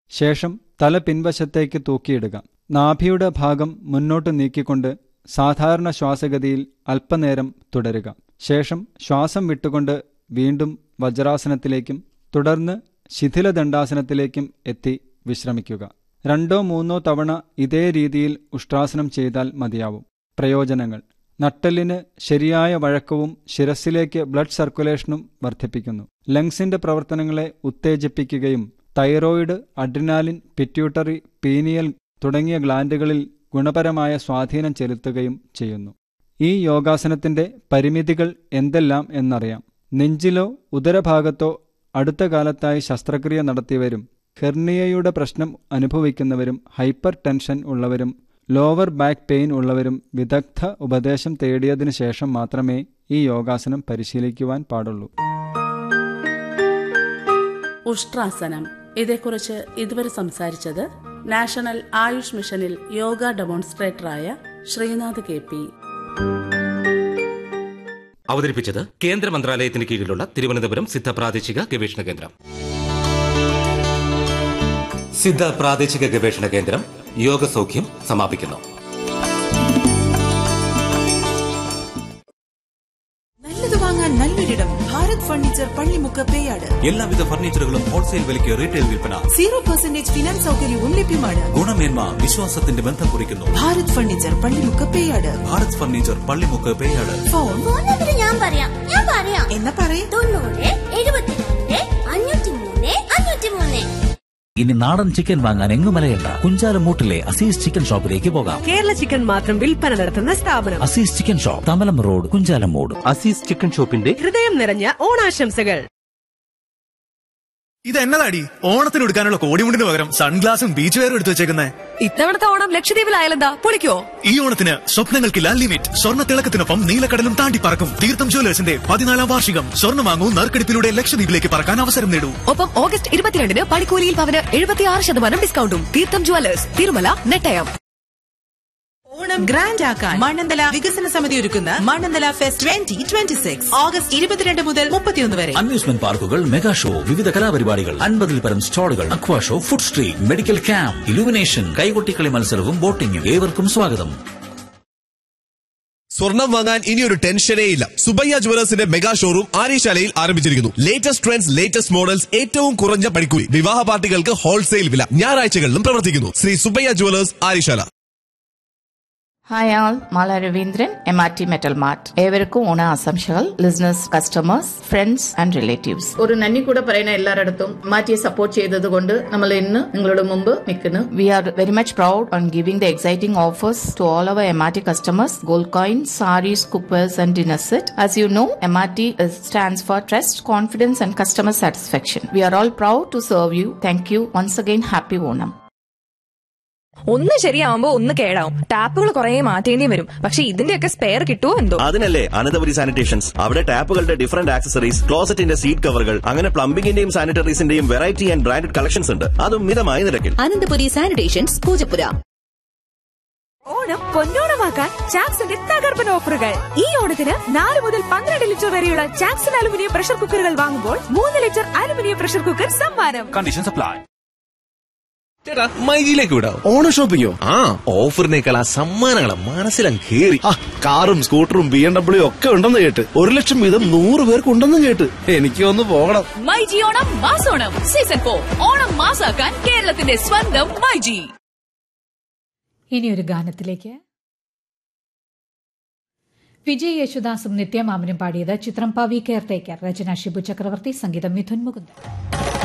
ശേഷം തല പിൻവശത്തേക്ക് തൂക്കിയിടുക നാഭിയുടെ ഭാഗം മുന്നോട്ട് നീക്കിക്കൊണ്ട് സാധാരണ ശ്വാസഗതിയിൽ അല്പനേരം തുടരുക ശേഷം ശ്വാസം വിട്ടുകൊണ്ട് വീണ്ടും വജ്രാസനത്തിലേക്കും തുടർന്ന് ശിഥിലദണ്ഡാസനത്തിലേക്കും എത്തി വിശ്രമിക്കുക രണ്ടോ മൂന്നോ തവണ ഇതേ രീതിയിൽ ഉഷ്ട്രാസനം ചെയ്താൽ മതിയാവും പ്രയോജനങ്ങൾ നട്ടെല്ലിന് ശരിയായ വഴക്കവും ശിരസിലേക്ക് ബ്ലഡ് സർക്കുലേഷനും വർദ്ധിപ്പിക്കുന്നു ലങ്സിന്റെ പ്രവർത്തനങ്ങളെ ഉത്തേജിപ്പിക്കുകയും തൈറോയിഡ് അഡ്രിനാലിൻ പിറ്റ്യൂട്ടറി പീനിയൽ തുടങ്ങിയ ഗ്ലാൻഡുകളിൽ ഗുണപരമായ സ്വാധീനം ചെലുത്തുകയും ചെയ്യുന്നു ഈ യോഗാസനത്തിന്റെ പരിമിതികൾ എന്തെല്ലാം എന്നറിയാം നെഞ്ചിലോ ഉദരഭാഗത്തോ അടുത്ത കാലത്തായി ശസ്ത്രക്രിയ നടത്തിയവരും ഹെർണിയയുടെ പ്രശ്നം അനുഭവിക്കുന്നവരും ഹൈപ്പർ ടെൻഷൻ ഉള്ളവരും ലോവർ ബാക്ക് പെയിൻ ഉള്ളവരും വിദഗ്ധ ഉപദേശം തേടിയതിനു ശേഷം മാത്രമേ ഈ യോഗാസനം പരിശീലിക്കുവാൻ പാടുള്ളൂ ഉഷ്ട്രാസനം ഇതേക്കുറിച്ച് ഇതുവരെ സംസാരിച്ചത് നാഷണൽ ആയുഷ് മിഷനിൽ യോഗ ഡെമോൺസ്ട്രേറ്ററായ ശ്രീനാഥ് കെ പി അവതരിപ്പിച്ചത് കേന്ദ്ര മന്ത്രാലയത്തിന് കീഴിലുള്ള തിരുവനന്തപുരം സിദ്ധ പ്രാദേശിക ഗവേഷണ കേന്ദ്രം സിദ്ധ പ്രാദേശിക ഗവേഷണ കേന്ദ്രം യോഗസൗഖ്യം സമാപിക്കുന്നു നല്ലത് വാങ്ങാൻ നല്ലൊരിടം ഭാരത് ഫർണിച്ചർ പള്ളിമുക്ക് പേയാട് എല്ലാവിധ ഫർണിച്ചറുകളും ഹോൾസെയിൽ വിലയ്ക്ക് റീറ്റെയിൽ വിൽപ്പന സീറോ പെർസെന്റേജ് ഫിനാൻസ് സൗകര്യവും ലഭ്യമാണ് ഗുണമേന്മ വിശ്വാസത്തിന്റെ ബന്ധം കുറിക്കുന്നു Bharat furniture Pallimukku Peyad Bharat furniture Pallimukku Peyad phone phone number ഞാൻ പറയാം ഞാൻ പറയാം എന്നാ പറയേ തൊണ്ണൂറ് എഴുപത്തിരണ്ട് അഞ്ഞൂറ്റി മൂന്ന് അഞ്ഞൂറ്റി മൂന്ന് ഇനി നാടൻ ചിക്കൻ വാങ്ങാൻ എങ്ങുമലയണ്ട കുഞ്ചാലമൂട്ടിലെ അസീസ് ചിക്കൻ ഷോപ്പിലേക്ക് പോകാം കേരള ചിക്കൻ മാത്രം വിൽപ്പന നടത്തുന്ന സ്ഥാപനം Azeez chicken shop Thamalam road Kunchalummoodu Azeez chicken ഷോപ്പിന്റെ ഹൃദയം നിറഞ്ഞ ഓണാശംസകൾ ഇത് എന്നതാടി ഓണത്തിന് എടുക്കാനുള്ള കോടിമുണ്ടിന് പകരം സൺഗ്ലാസും ബീച്ച് വെയറും എടുത്തു വെച്ചേക്കുന്നേ ഇത്തവണത്തെ ഓണം ലക്ഷദ്വീപിലായാലെന്താ പൊളിക്കോ ഈ ഓണത്തിന് സ്വപ്നങ്ങൾക്കില്ല ലിമിറ്റ് സ്വർണ്ണ തിളക്കത്തിനൊപ്പം നീലക്കടലും താണ്ടി പറക്കും തീർത്ഥം ജ്വല്ലേഴ്സിന്റെ പതിനാലാം വാർഷികം സ്വർണ്ണം വാങ്ങൂ നറുക്കെടുപ്പിലൂടെ ലക്ഷദ്വീപിലേക്ക് പറക്കാൻ അവസരം നേടൂ ഒപ്പം ഓഗസ്റ്റ് ഇരുപത്തിരണ്ടിന് പണിക്കൂലിയിൽ പവന് എഴുപത്തിയാറ് ശതമാനം ഡിസ്കൗണ്ടും തീർത്ഥം ജുവലേഴ്സ് തിരുമല നെട്ടയം ഓണം ഗ്രാൻഡ് ആക്കാൻ മണ്ണന്തല വികസന സമിതി ഒരുക്കുന്ന Mannanthala fest twenty twenty six August ഇരുപത്തിരണ്ട് മുതൽ മുപ്പത്തിയൊന്ന് വരെ അമ്യൂസ്മെന്റ് പാർക്കുകൾ മെഗാ ഷോ വിവിധ കലാപരിപാടികൾ അൻപതിൽ പരം സ്റ്റാളുകൾ aqua show food street medical camp illumination കൈകൊട്ടിക്കളി മത്സരവും ബോട്ടിംഗും ഏവർക്കും സ്വാഗതം സ്വർണം വാങ്ങാൻ ഇനിയൊരു ടെൻഷനേ ഇല്ല സുബയ്യ ജുവലേഴ്സിന്റെ മെഗാ ഷോറൂം ആര്യശാലയിൽ ആരംഭിച്ചിരിക്കുന്നു ലേറ്റസ്റ്റ് ട്രെൻഡ്സ് ലേറ്റസ്റ്റ് മോഡൽസ് ഏറ്റവും കുറഞ്ഞ പണിക്കൂലി വിവാഹ പാർട്ടികൾക്ക് ഹോൾസെയിൽ വില ഞായറാഴ്ചകളിലും പ്രവർത്തിക്കുന്നു Sree Subbayya jewellers Aryasala hi all Mala Raveendran M R T metal mart ഏവർക്കും ഓണ ആശംസകൾ listeners customers friends and relatives ഒരു നന്ദി കൂടെ പറയുന്ന എല്ലാരിടത്തും മാറ്റിയെ സപ്പോർട്ട് ചെയ്തത് കൊണ്ട് നമ്മൾ ഇന്ന് നിങ്ങളുടെ മുമ്പ് നിൽക്കുന്നു we are very much proud on giving the exciting offers to all our M R T customers gold coin saris cuppers and dinner set as you know M R T stands for trust confidence and customer satisfaction we are all proud to serve you thank you once again happy Onam ഒന്ന് ശരിയാവുമ്പോ ഒന്ന് കേടാവും ടാപ്പുകൾ കുറെ മാറ്റേണ്ടി വരും പക്ഷെ ഇതിന്റെയൊക്കെ spare കിട്ടുമോ എന്തോ അതിനല്ലേ അനന്തപുരി സാനിറ്റേഷൻസ് അവിടെ ടാപ്പുകളുടെ ഡിഫറന്റ് ആക്സസറീസ് ക്ലോസറ്റിന്റെ സീറ്റ് കവറുകൾ അങ്ങനെ പ്ലംബിംഗിന്റെയും സാനിറ്ററീസിന്റെയും വെറൈറ്റി ആൻഡ് ബ്രാൻഡഡ് കളക്ഷൻസ് ഉണ്ട് അതും മിതമായ നിരക്കിൽ അനന്തപുരി സാനിറ്റേഷൻസ് പൂജപ്പുര ഓണം പൊന്നോണമാക്കാൻ ചാക്സിന്റെ തകർപ്പൻ ഓഫറുകൾ ഈ ഓണത്തിന് നാല് മുതൽ പന്ത്രണ്ട് ലിറ്റർ വരെയുള്ള ചാക്സൺ അലുമിനിയം പ്രഷർ കുക്കറുകൾ വാങ്ങുമ്പോൾ മൂന്ന് ലിറ്റർ അലുമിനിയം പ്രഷർ കുക്കർ സമ്മാനം കണ്ടീഷൻ സപ്ലൈ ചേട്ടാ മൈജിയിലേക്ക് വിടാം ഓണ ഷോപ്പിങ്ങോ ആ ഓഫറിനേക്കാൾ ആ സമ്മാനങ്ങളെ മനസ്സിലും കേറി കാറും സ്കൂട്ടറും ബി എം ഡബ്ല്യു ഒക്കെ ഉണ്ടെന്ന് കേട്ട് ഒരു ലക്ഷം വീതം നൂറ് പേർക്ക് ഉണ്ടെന്ന് കേട്ട് എനിക്ക് ഒന്ന് പോകണം മൈജി ഓണം മാസോണം സീസൺ ഫോർ ഓണം മാസാക്കാൻ കേരളത്തിന്റെ സ്വന്തം മൈജി ഇനി ഒരു ഗാനത്തിലേക്ക് വിജയ് യേശുദാസും നിത്യമാമനും പാടിയത് ചിത്രം പവി കെയർടേക്കർ രചന ഷിബു ചക്രവർത്തി സംഗീതം മിഥുൻ മുകുന്ദൻ